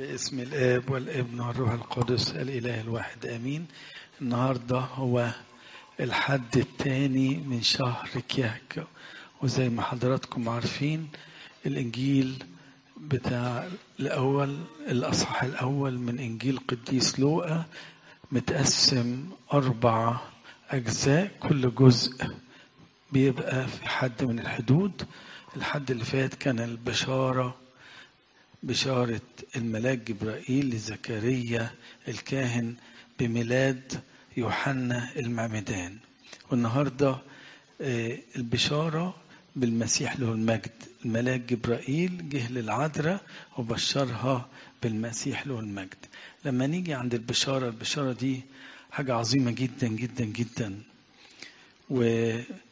باسم الآب والابن والروح القدس الإله الواحد آمين النهاردة هو الحد الثاني من شهر كيهك وزي ما حضراتكم عارفين الإنجيل بتاع الأول الأصحاح الأول من إنجيل قديس لوقا متقسم أربع أجزاء كل جزء بيبقى في حد من الحدود الحد اللي فات كان البشارة بشارة الملاك جبرائيل لزكريا الكاهن بميلاد يوحنا المعمدان والنهاردة البشارة بالمسيح له المجد الملاك جبرائيل جه للعذراء وبشرها بالمسيح له المجد لما نيجي عند البشارة البشارة دي حاجة عظيمة جدا جدا جدا و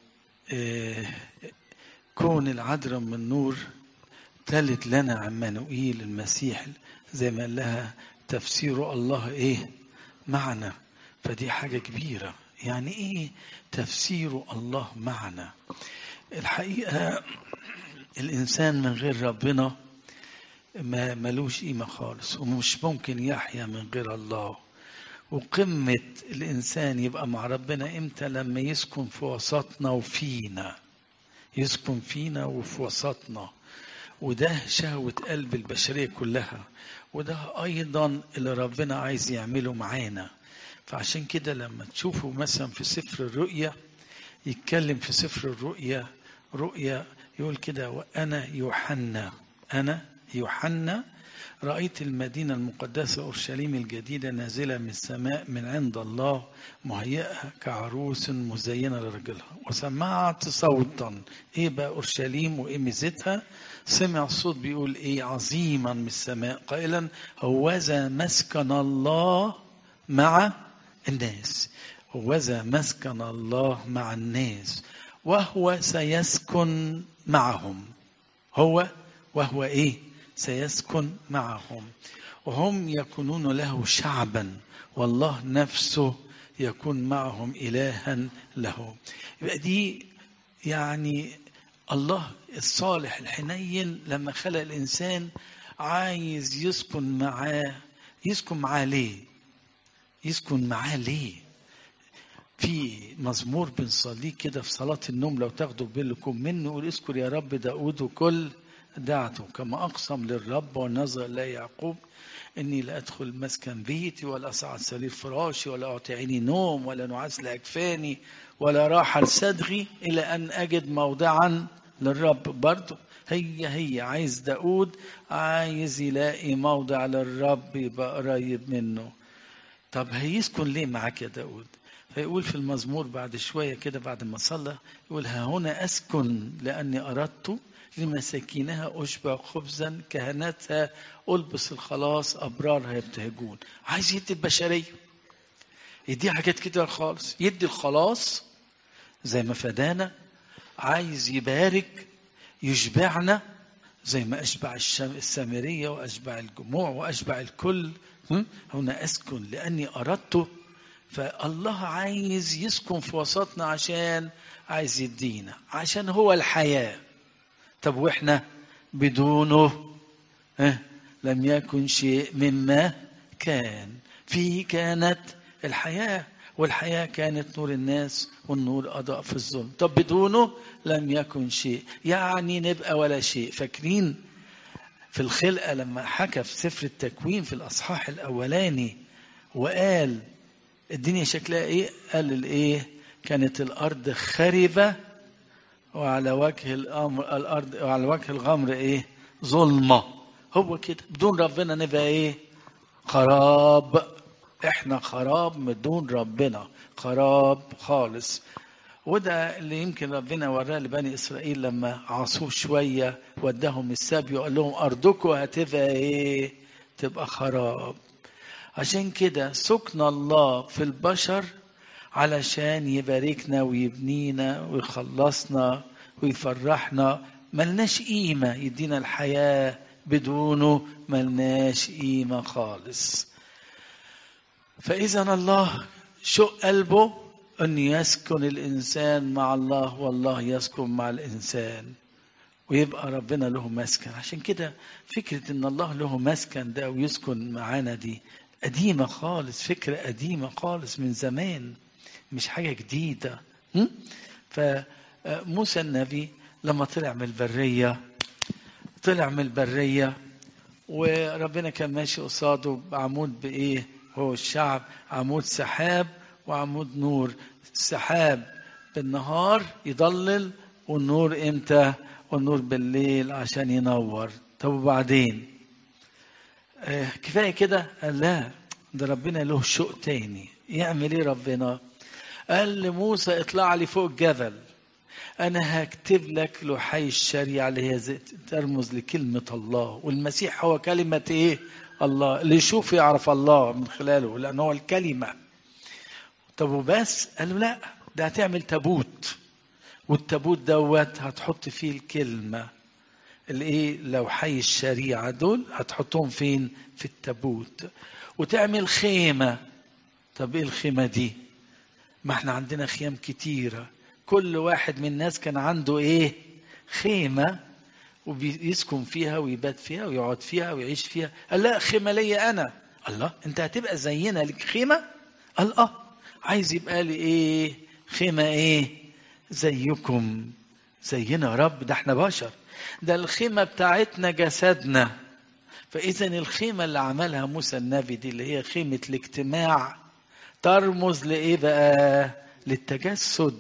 كون العذراء من نور تلت لنا عمانوئيل المسيح زي ما قال لها تفسير الله ايه معنا فدي حاجة كبيرة يعني ايه تفسير الله معنا الحقيقة الإنسان من غير ربنا ما ملوش قيمة خالص ومش ممكن يحيا من غير الله وقمة الإنسان يبقى مع ربنا إمتى لما يسكن في وسطنا وفينا يسكن فينا وفي وسطنا وده شهوة قلب البشرية كلها وده أيضا اللي ربنا عايز يعمله معانا فعشان كده لما تشوفوا مثلا في سفر الرؤيا يتكلم في سفر الرؤيا رؤيا يقول كده وأنا يوحنا أنا يوحنا رأيت المدينة المقدسة أورشليم الجديدة نازلة من السماء من عند الله مهيئة كعروس مزينة لرجلها وسمعت صوتا إيه بقى أورشليم وإيه ميزتها سمع صوت بيقول إيه عظيما من السماء قائلا هوذا مسكن الله مع الناس هوذا مسكن الله مع الناس وهو سيسكن معهم هو وهو إيه سيسكن معهم وهم يكونون له شعبا والله نفسه يكون معهم إلها له يبقى دي يعني الله الصالح الحنين لما خلق الإنسان عايز يسكن معاه يسكن معاه ليه يسكن معاه ليه في مزمور بنصليه كده في صلاة النوم لو تاخدوا بالكم منه يقول اذكر يا رب داود وكل دعته كما أقسم للرب ونظر لا يعقوب إني لا أدخل مسكن بيتي ولا أصعد سرير فراشي ولا أعطي عيني نوم ولا نعاس لأكفاني ولا راحة لصدغي إلى أن أجد موضعا للرب برضه هي هي عايز داود عايز يلاقي موضع للرب يبقى قريب منه طب هيسكن ليه معاك يا داود فيقول في المزمور بعد شوية كده بعد ما صلى يقول ها هنا أسكن لأني أردت لمساكينها أشبع خبزا كهنتها ألبس الخلاص أبرارها يبتهجون عايز يدي البشرية يدي حاجات كده خالص يدي الخلاص زي ما فدانا عايز يبارك يشبعنا زي ما أشبع السامرية وأشبع الجموع وأشبع الكل هنا أسكن لأني أردت فالله عايز يسكن في وسطنا عشان عايز يدينا عشان هو الحياه طب واحنا بدونه اه لم يكن شيء مما كان فيه كانت الحياة والحياة كانت نور الناس والنور أضاء في الظلم طب بدونه لم يكن شيء يعني نبقى ولا شيء فاكرين في الخلقة لما حكى في سفر التكوين في الأصحاح الأولاني وقال الدنيا شكلها إيه قال الإيه كانت الأرض خربة وعلى وجه الأمر الأرض وعلى وجه الغمر إيه؟ ظلمة هو كده بدون ربنا نبقى إيه؟ خراب إحنا خراب بدون ربنا خراب خالص وده اللي يمكن ربنا وراه لبني إسرائيل لما عصوه شوية وداهم السبي وقال لهم أرضكم هتبقى إيه؟ تبقى خراب عشان كده سكن الله في البشر علشان يباركنا ويبنينا ويخلصنا ويفرحنا ملناش قيمة يدينا الحياة بدونه ملناش قيمة خالص فإذا الله شق قلبه أن يسكن الإنسان مع الله والله يسكن مع الإنسان ويبقى ربنا له مسكن عشان كده فكرة ان الله له مسكن ده ويسكن معانا دي قديمة خالص فكرة قديمة خالص من زمان مش حاجة جديدة م? فموسى النبي لما طلع من البرية طلع من البرية وربنا كان ماشي قصاده بعمود بإيه هو الشعب عمود سحاب وعمود نور السحاب بالنهار يضلل والنور امتى والنور بالليل عشان ينور طب وبعدين آه كفايه كده قال لا ده ربنا له شوق تاني يعمل ايه ربنا قال لموسى اطلع لي فوق الجبل انا هكتب لك لوحي الشريعه اللي هي ترمز لكلمه الله والمسيح هو كلمه ايه الله اللي يشوف يعرف الله من خلاله لان هو الكلمه طب وبس قال له لا ده هتعمل تابوت والتابوت دوت هتحط فيه الكلمة الايه لو حي الشريعة دول هتحطهم فين في التابوت وتعمل خيمة طب ايه الخيمة دي ما احنا عندنا خيام كتيرة كل واحد من الناس كان عنده ايه خيمة وبيسكن فيها ويبات فيها ويقعد فيها ويعيش فيها قال لا خيمة ليا انا الله انت هتبقى زينا لك خيمة قال اه عايز يبقى لي ايه خيمة ايه زيكم زينا يا رب ده احنا بشر ده الخيمة بتاعتنا جسدنا فإذا الخيمة اللي عملها موسى النبي دي اللي هي خيمة الاجتماع ترمز لإيه بقى؟ للتجسد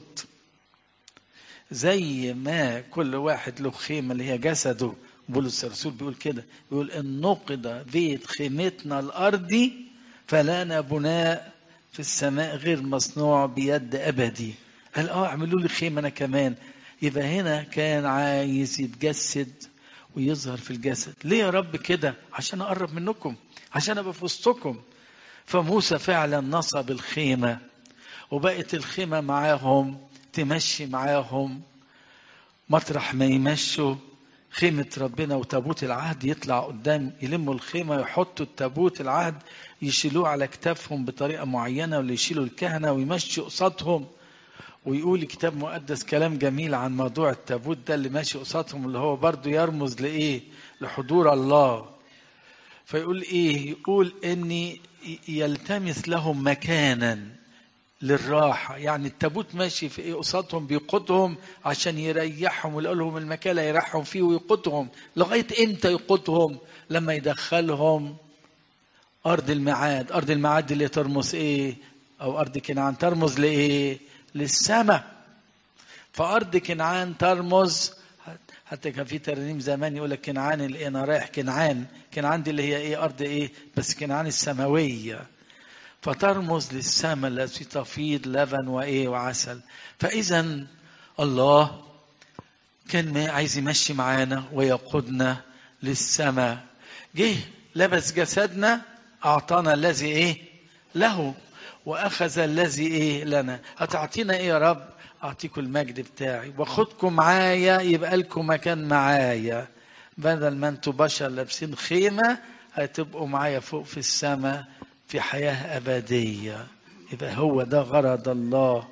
زي ما كل واحد له خيمة اللي هي جسده بولس الرسول بيقول كده بيقول إن نقض بيت خيمتنا الأرضي فلنا بناء في السماء غير مصنوع بيد أبدي قال اه اعملوا لي خيمه انا كمان يبقى هنا كان عايز يتجسد ويظهر في الجسد ليه يا رب كده عشان اقرب منكم عشان ابقى في وسطكم فموسى فعلا نصب الخيمه وبقت الخيمه معاهم تمشي معاهم مطرح ما يمشوا خيمة ربنا وتابوت العهد يطلع قدام يلموا الخيمة يحطوا التابوت العهد يشيلوه على كتافهم بطريقة معينة ولا يشيلوا الكهنة ويمشوا قصادهم ويقول كتاب مقدس كلام جميل عن موضوع التابوت ده اللي ماشي قصادهم اللي هو برضه يرمز لايه؟ لحضور الله. فيقول ايه؟ يقول اني يلتمس لهم مكانا للراحه، يعني التابوت ماشي في ايه قصادهم بيقودهم عشان يريحهم ويقول لهم المكان اللي يريحهم فيه ويقودهم، لغايه امتى يقودهم؟ لما يدخلهم ارض الميعاد، ارض الميعاد اللي ترمز ايه؟ او ارض كنعان ترمز لايه؟ للسماء فأرض كنعان ترمز حتى كان في ترنيم زمان يقول لك كنعان اللي انا رايح كنعان كنعان دي اللي هي ايه ارض ايه بس كنعان السماويه فترمز للسماء التي تفيض لبن وايه وعسل فاذا الله كان ما عايز يمشي معانا ويقودنا للسماء جه لبس جسدنا اعطانا الذي ايه له واخذ الذي ايه لنا هتعطينا ايه يا رب اعطيكم المجد بتاعي واخدكم معايا يبقى لكم مكان معايا بدل ما انتوا بشر لابسين خيمه هتبقوا معايا فوق في السماء في حياه ابديه يبقى هو ده غرض الله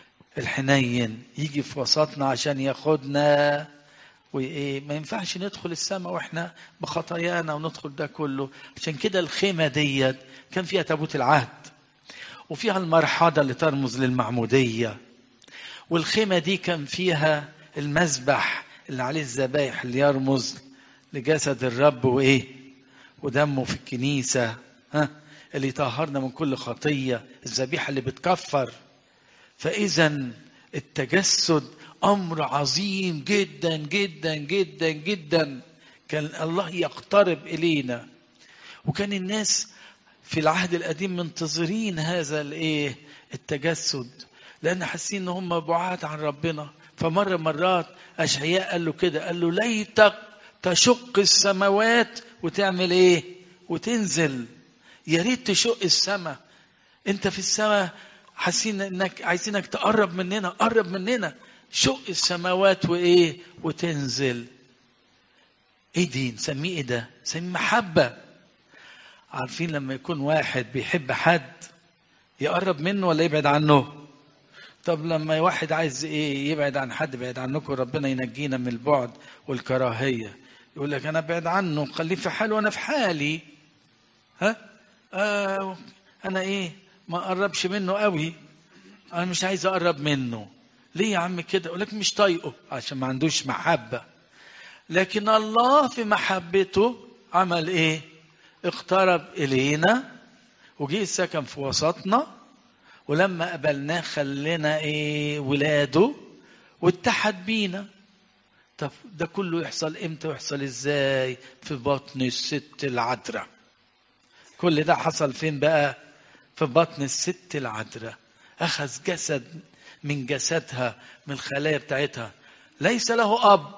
الحنين يجي في وسطنا عشان ياخدنا وايه ما ينفعش ندخل السماء واحنا بخطايانا وندخل ده كله عشان كده الخيمه ديت كان فيها تابوت العهد وفيها المرحضة اللي ترمز للمعمودية والخيمة دي كان فيها المذبح اللي عليه الذبايح اللي يرمز لجسد الرب وإيه ودمه في الكنيسة ها اللي يطهرنا من كل خطية الذبيحة اللي بتكفر فإذا التجسد أمر عظيم جدا جدا جدا جدا كان الله يقترب إلينا وكان الناس في العهد القديم منتظرين هذا الايه التجسد لان حاسين ان هم بعاد عن ربنا فمره مرات اشعياء قال له كده قال له ليتك تشق السماوات وتعمل ايه وتنزل يا ريت تشق السماء انت في السماء حاسين انك عايزينك تقرب مننا قرب مننا شق السماوات وايه وتنزل ايه دي نسميه ايه ده نسميه محبه عارفين لما يكون واحد بيحب حد يقرب منه ولا يبعد عنه طب لما واحد عايز ايه يبعد عن حد بعد عنكم ربنا ينجينا من البعد والكراهيه يقول لك انا بعد عنه خليه في حاله وانا في حالي ها آه انا ايه ما اقربش منه قوي انا مش عايز اقرب منه ليه يا عم كده يقول لك مش طايقه عشان ما عندوش محبه لكن الله في محبته عمل ايه اقترب الينا وجه سكن في وسطنا ولما قبلناه خلينا ايه ولاده واتحد بينا طب ده كله يحصل امتى ويحصل ازاي في بطن الست العذراء كل ده حصل فين بقى في بطن الست العذراء اخذ جسد من جسدها من الخلايا بتاعتها ليس له اب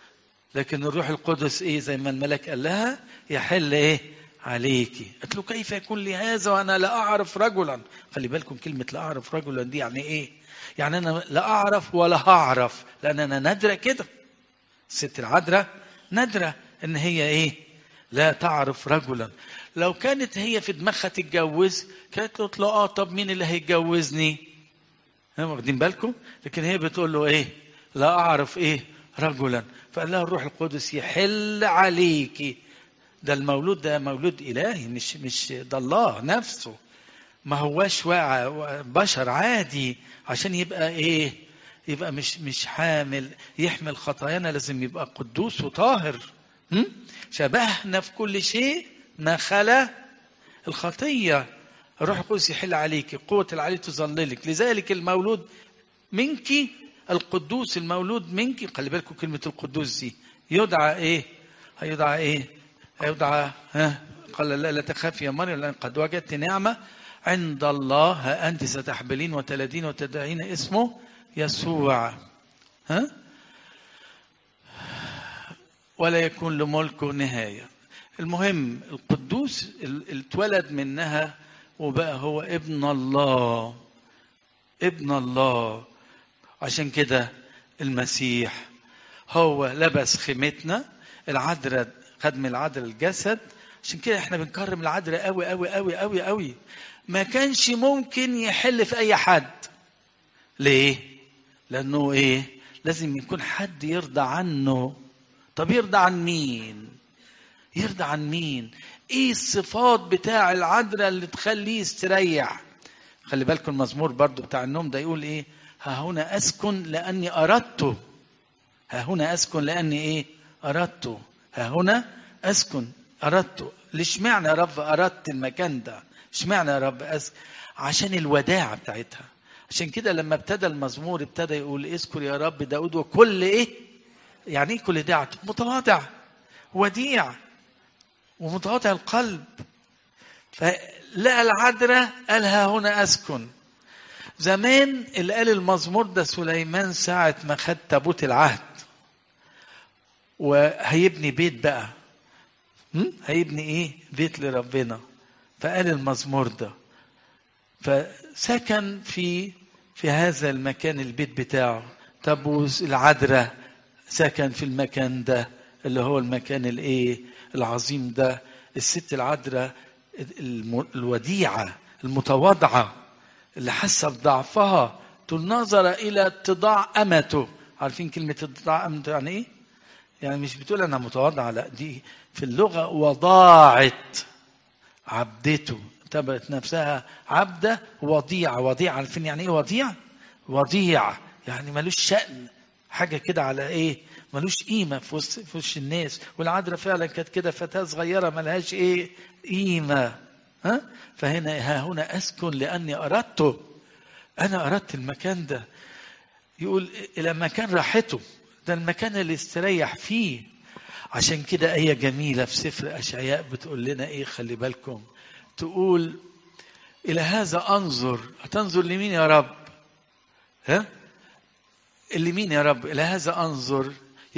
لكن الروح القدس ايه زي ما الملاك قال لها يحل ايه عليكي قالت له كيف يكون لي هذا وانا لا اعرف رجلا خلي بالكم كلمه لا اعرف رجلا دي يعني ايه يعني انا لا اعرف ولا هعرف لان انا نادره كده الست العذراء نادره ان هي ايه لا تعرف رجلا لو كانت هي في دماغها تتجوز كانت تقول له اه طب مين اللي هيتجوزني هم واخدين بالكم لكن هي بتقول له ايه لا اعرف ايه رجلا فقال لها الروح القدس يحل عليكي ده المولود ده مولود الهي مش مش ده الله نفسه ما هواش واقع بشر عادي عشان يبقى ايه يبقى مش مش حامل يحمل خطايانا لازم يبقى قدوس وطاهر م? شبهنا في كل شيء ما خلا الخطيه الروح القدس يحل عليك قوه العلي تظللك لذلك المولود منك القدوس المولود منك خلي بالكم كلمه القدوس دي يدعى ايه هيدعى ايه يدعى ها قال لا لا تخافي يا مريم لان قد وجدت نعمه عند الله ها انت ستحبلين وتلدين وتدعين اسمه يسوع ها ولا يكون لملكه نهايه المهم القدوس اللي اتولد منها وبقى هو ابن الله ابن الله عشان كده المسيح هو لبس خيمتنا العذراء خد من العذراء الجسد عشان كده احنا بنكرم العذراء قوي قوي قوي قوي قوي ما كانش ممكن يحل في اي حد ليه لانه ايه لازم يكون حد يرضى عنه طب يرضى عن مين يرضى عن مين ايه الصفات بتاع العذراء اللي تخليه يستريح خلي بالكم المزمور برضو بتاع النوم ده يقول ايه ها هنا اسكن لاني اردت ها هنا اسكن لاني ايه اردت ها هنا اسكن اردت ليش معنى يا رب اردت المكان ده اشمعنى يا رب أسكن عشان الوداعة بتاعتها عشان كده لما ابتدى المزمور ابتدى يقول اذكر يا رب داود وكل ايه يعني ايه كل دعوة متواضع وديع ومتواضع القلب فلقى العذراء قال ها هنا اسكن زمان اللي قال المزمور ده سليمان ساعة ما خد تابوت العهد وهيبني بيت بقى هيبني ايه بيت لربنا فقال المزمور ده فسكن في في هذا المكان البيت بتاعه تابوس العذراء سكن في المكان ده اللي هو المكان الايه العظيم ده الست العذراء الوديعه المتواضعه اللي حاسه بضعفها تقول نظر الى اتضاع امته عارفين كلمه اتضاع امته يعني ايه يعني مش بتقول انا متواضعه لا دي في اللغه وضاعت عبدته اعتبرت نفسها عبده وضيعه وضيعه عارفين يعني ايه وضيع وضيع يعني ملوش شأن حاجه كده على ايه ملوش قيمه في وسط في وش الناس والعذراء فعلا كانت كده فتاه صغيره ملهاش ايه قيمه ها فهنا ها هنا اسكن لاني اردته انا اردت المكان ده يقول الى مكان راحته ده المكان اللي استريح فيه عشان كده آية جميلة في سفر أشعياء بتقول لنا إيه خلي بالكم تقول إلى هذا أنظر هتنظر لمين يا رب ها اللي مين يا رب إلى هذا أنظر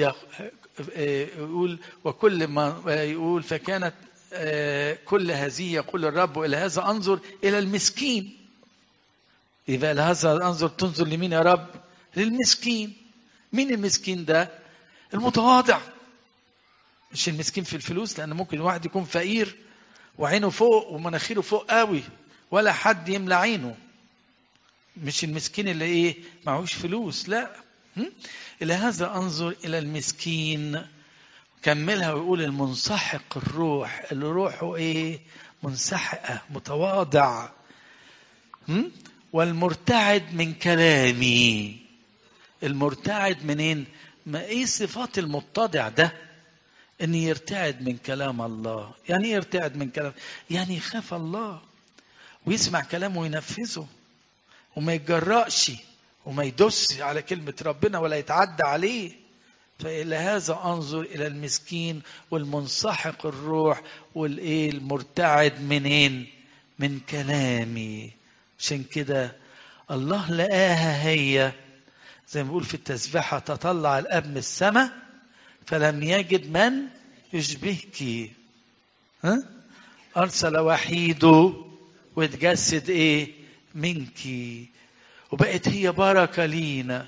يقول وكل ما يقول فكانت كل هذه يقول الرب إلى هذا أنظر إلى المسكين يبقى إلى هذا أنظر تنظر لمين يا رب للمسكين مين المسكين ده المتواضع مش المسكين في الفلوس لان ممكن واحد يكون فقير وعينه فوق ومناخيره فوق قوي ولا حد يملى عينه مش المسكين اللي ايه معهوش فلوس لا م? الى هذا انظر الى المسكين كملها ويقول المنسحق الروح اللي روحه ايه منسحقه متواضع م? والمرتعد من كلامي المرتعد منين ما ايه صفات المتضع ده ان يرتعد من كلام الله يعني ايه يرتعد من كلام يعني يخاف الله ويسمع كلامه وينفذه وما يتجرأش وما يدس على كلمة ربنا ولا يتعدى عليه فإلى هذا أنظر إلى المسكين والمنسحق الروح والإيه المرتعد منين من كلامي عشان كده الله لقاها هي زي ما بيقول في التسبيحة تطلع الأب من السماء فلم يجد من يشبهك ها أرسل وحيده وتجسد إيه منك وبقت هي بركة لينا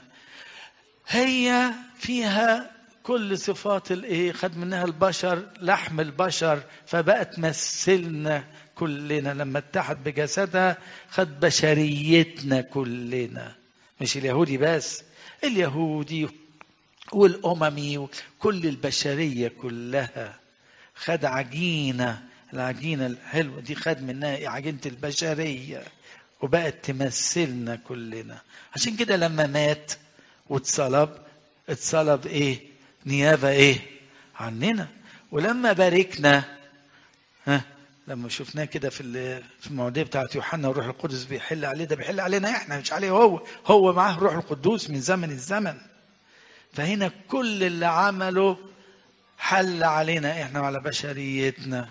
هي فيها كل صفات الايه خد منها البشر لحم البشر فبقت تمثلنا كلنا لما اتحد بجسدها خد بشريتنا كلنا مش اليهودي بس اليهودي والأممي وكل البشرية كلها خد عجينة العجينة الحلوة دي خد منها عجينة البشرية وبقت تمثلنا كلنا عشان كده لما مات واتصلب اتصلب ايه نيابة ايه عننا ولما باركنا ها لما شفناه كده في في المعوديه بتاعت يوحنا والروح القدس بيحل عليه ده بيحل علينا احنا مش عليه هو هو معاه الروح القدوس من زمن الزمن فهنا كل اللي عمله حل علينا احنا وعلى بشريتنا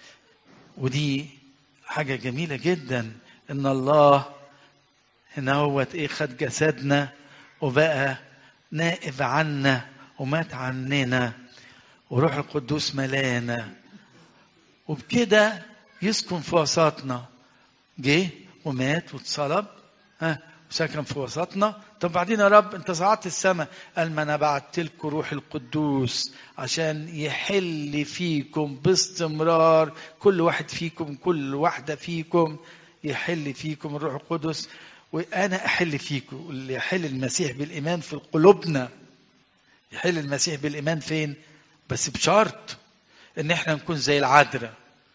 ودي حاجه جميله جدا ان الله هنا هو ايه خد جسدنا وبقى نائب عنا ومات عننا وروح القدوس ملانا وبكده يسكن في وسطنا جه ومات واتصلب ها وسكن في وسطنا طب بعدين يا رب انت صعدت السماء قال ما انا بعت لكم روح القدوس عشان يحل فيكم باستمرار كل واحد فيكم كل واحده فيكم يحل فيكم الروح القدس وانا احل فيكم اللي يحل المسيح بالايمان في قلوبنا يحل المسيح بالايمان فين بس بشرط ان احنا نكون زي العذراء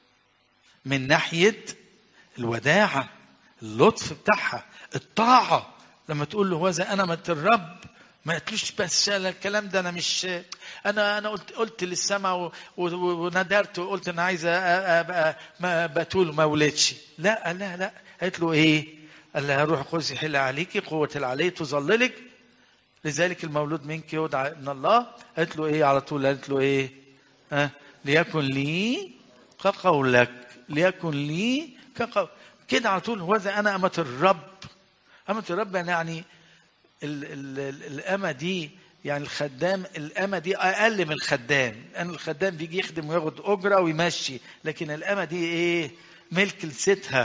من ناحيه الوداعه اللطف بتاعها الطاعه لما تقول له هذا انا مت الرب ما قلتلوش بس الكلام ده انا مش انا انا قلت قلت للسماء وندرت وقلت انا عايز ابقى ما بتول ما ولدش لا لا لا قالت له ايه؟ قال لها روح القدس يحل عليكي قوة العلي تظللك لذلك المولود منك يدعى من الله قالت له ايه على طول قالت له ايه؟ ها ليكن لي كقولك ليكن لي كقول كده على طول هذا انا امة الرب امة الرب يعني ال ال ال الامة دي يعني الخدام الامة دي اقل من الخدام لان الخدام بيجي يخدم وياخد اجرة ويمشي لكن الامة دي ايه ملك لستها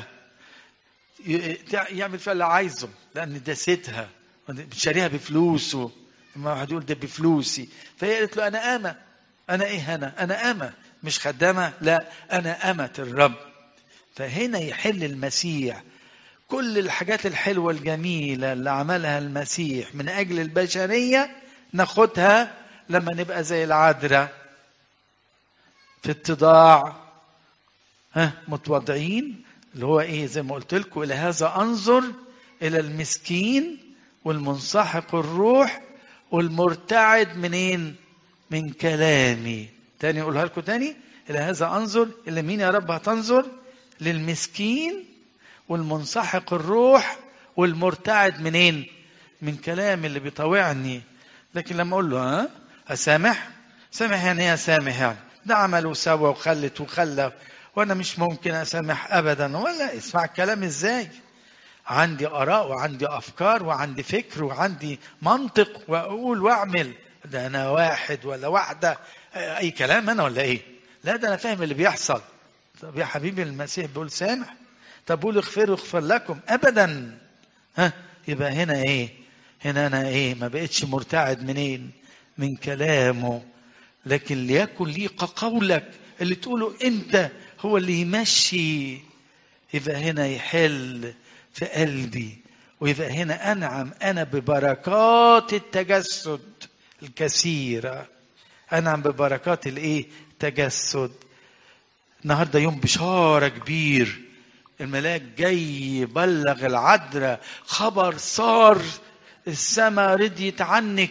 يعمل فيها اللي عايزه لان ده ستها شاريها بفلوسه ما واحد يقول ده بفلوسي فهي قالت له انا امه انا ايه انا انا امه مش خدامه لا انا امه الرب فهنا يحل المسيح كل الحاجات الحلوه الجميله اللي عملها المسيح من اجل البشريه ناخدها لما نبقى زي العذراء في اتضاع ها متواضعين اللي هو ايه زي ما قلت لكم الى هذا انظر الى المسكين والمنسحق الروح والمرتعد منين من كلامي تاني اقولها لكم تاني الى هذا انظر الى مين يا رب هتنظر للمسكين والمنسحق الروح والمرتعد منين من كلام اللي بيطاوعني لكن لما اقول له ها اسامح سامح يعني ايه اسامح يعني ده عمل وسوى وخلت وخلى وانا مش ممكن اسامح ابدا ولا اسمع الكلام ازاي عندي اراء وعندي افكار وعندي فكر وعندي منطق واقول واعمل ده انا واحد ولا واحده اي كلام انا ولا ايه لا ده انا فاهم اللي بيحصل طب يا حبيبي المسيح بيقول سامح طب قول اغفروا يغفر لكم ابدا ها يبقى هنا ايه هنا انا ايه ما بقتش مرتعد منين من كلامه لكن ليكن لي كقولك اللي تقوله انت هو اللي يمشي يبقى هنا يحل في قلبي ويبقى هنا أنعم أنا ببركات التجسد الكثيرة أنعم ببركات الإيه؟ تجسد النهارده يوم بشارة كبير الملاك جاي يبلغ العذراء خبر صار السماء رضيت عنك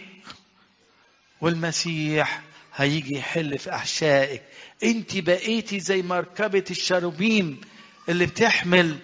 والمسيح هيجي يحل في احشائك انت بقيتي زي مركبة الشروبيم اللي بتحمل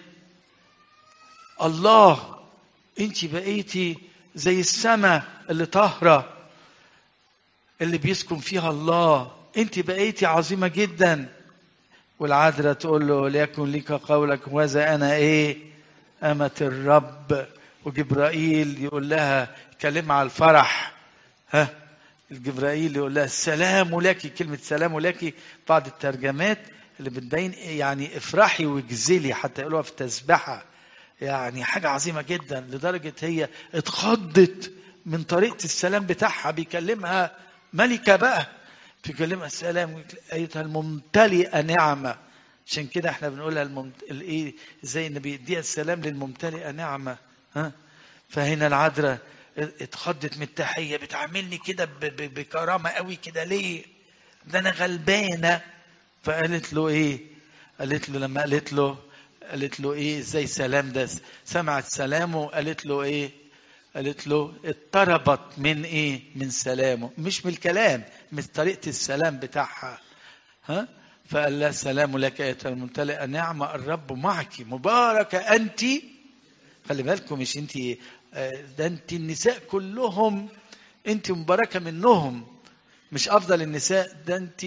الله انت بقيتي زي السماء اللي طاهرة اللي بيسكن فيها الله انت بقيتي عظيمة جدا والعذراء تقول له ليكن لك قولك وذا انا ايه أمة الرب وجبرائيل يقول لها كلمة على الفرح ها الجبرائيل يقول لها السلام لك كلمة سلام لك بعض الترجمات اللي بتبين يعني افرحي واجزلي حتى يقولوها في تسبحة يعني حاجة عظيمة جدا لدرجة هي اتخضت من طريقة السلام بتاعها بيكلمها ملكة بقى بيكلمها السلام أيتها الممتلئة نعمة عشان كده احنا بنقولها الممت... الايه زي ان بيديها السلام للممتلئة نعمة ها فهنا العذراء اتخضت من التحية بتعاملني كده ب... ب... بكرامة قوي كده ليه ده انا غلبانة فقالت له ايه قالت له لما قالت له قالت له ايه ازاي سلام ده سمعت سلامه قالت له ايه قالت له اضطربت من ايه من سلامه مش من الكلام من طريقه السلام بتاعها ها فقال لها السلام لك ايتها الممتلئه نعمه الرب معك مباركه انت خلي بالكم مش انت ده انت النساء كلهم انت مباركه منهم مش افضل النساء ده انت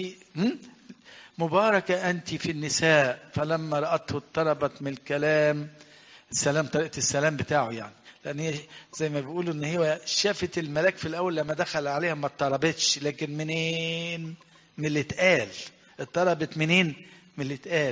مباركه انت في النساء فلما راته اضطربت من الكلام السلام طريقه السلام بتاعه يعني لان هي زي ما بيقولوا ان هي شافت الملاك في الاول لما دخل عليها ما اضطربتش لكن منين من اللي اتقال اضطربت منين من اللي اتقال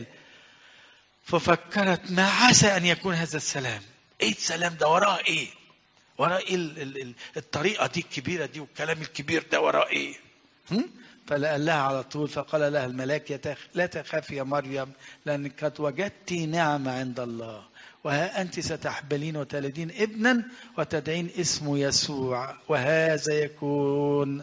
ففكرت ما عسى ان يكون هذا السلام ايه السلام ده وراه ايه وراه ايه ال ال ال الطريقه دي الكبيره دي والكلام الكبير ده وراه ايه هم؟ فقال لها على طول فقال لها الملاك يتخ... لا تخافي يا مريم لانك قد وجدت نعمه عند الله وها أنت ستحبلين وتلدين ابنا وتدعين اسمه يسوع وهذا يكون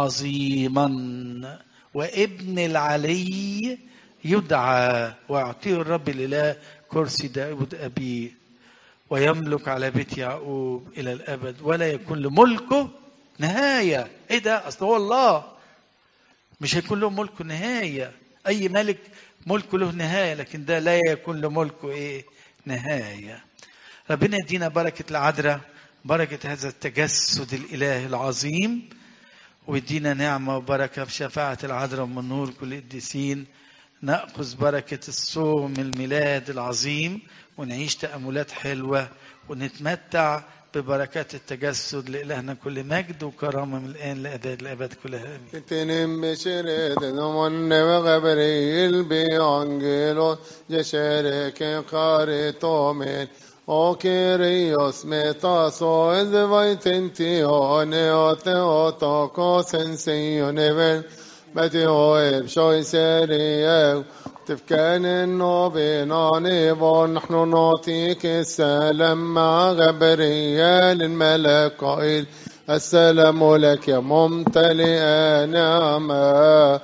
عظيما وابن العلي يدعى ويعطيه الرب الإله كرسي داود أبيه ويملك على بيت يعقوب إلى الأبد ولا يكون لملكه نهاية إيه ده أصل هو الله مش هيكون له ملكه نهاية أي ملك ملكه له نهاية لكن ده لا يكون لملكه إيه نهاية ربنا يدينا بركة العذراء بركة هذا التجسد الإلهي العظيم ويدينا نعمة وبركة في شفاعة العذراء من نور كل القديسين نأخذ بركة الصوم الميلاد العظيم ونعيش تأملات حلوة ونتمتع ببركات التجسد لإلهنا كل مجد وكرامة من الآن لأبد الأبد كلها آمين تنم بشرد نمن وغبريل بأنجيلو جشرك قارتومن O Kyrios metaso edvaitentione o theotokos ensioneven Betio ebshoi serie تفكان النوبين ونحن نعطيك السلام مع غبريال الملك قائل السلام لك يا ممتلئ نعمة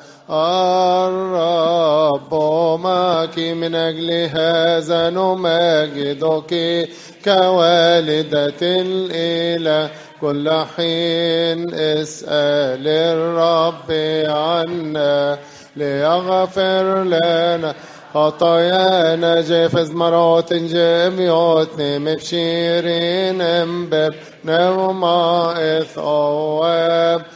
الرب معك من أجل هذا نمجدك كوالدة الإله كل حين اسأل الرب عنا ليغفر لنا خطايانا جافز مرات جميعات مبشرين امبب نوم إث أواب